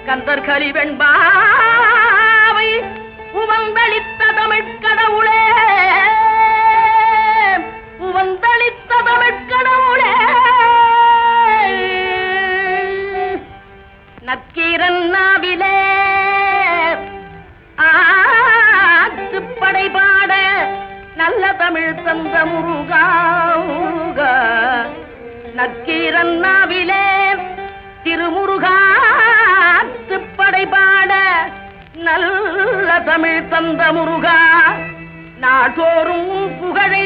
கந்தர் கலிவெண்பாவை உவந்தளித்த தமிழ்க் கடவுளே உவந்தளித்த தமிழ்க் கடவுளே நக்கீரன் நாவிலே ஆற்றுப்படை பாட நல்ல தமிழ் தந்த முருகா முருகா. நக்கீரன் நாவிலே திருமுருகாற்றுப்படை பாட நல்ல தமிழ் தந்த முருகா நாள்தோறும் உன் புகழை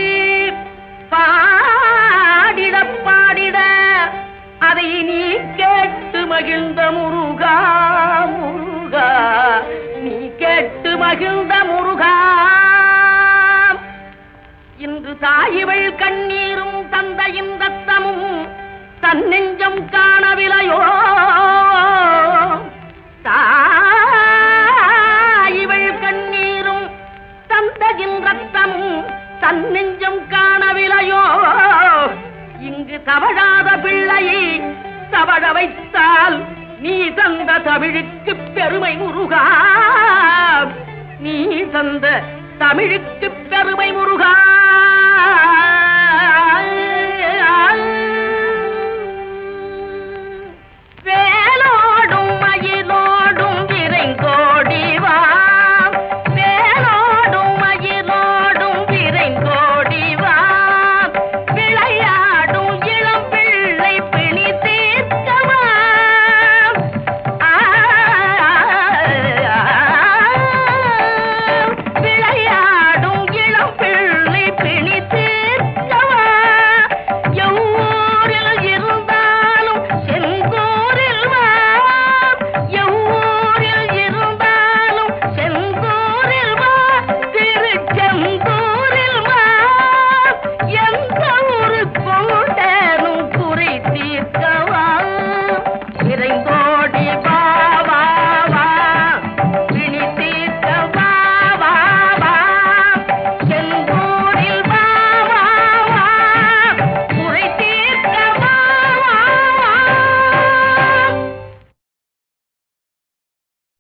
பாடிட பாடிட அதை நீ கேட்டு மகிழ்ந்த முருகா முருகா நீ கேட்டு மகிழ்ந்த முருகா இன்று தாயிவள் கண்ணீரும் தந்தையின் ரத்தமும் தன்னெஞ்சம் காணவில்லையோ தாயிவள் கண்ணீரும் தந்தையின் ரத்தமும் தன்னெஞ்சம் காணவில்லையோ இங்கு தவழாத பிள்ளையை தவழ வைத்தால் நீ தந்த தமிழுக்கு பெருமை முருகா நீ தந்த தமிழுக்கு பெருமை முருகா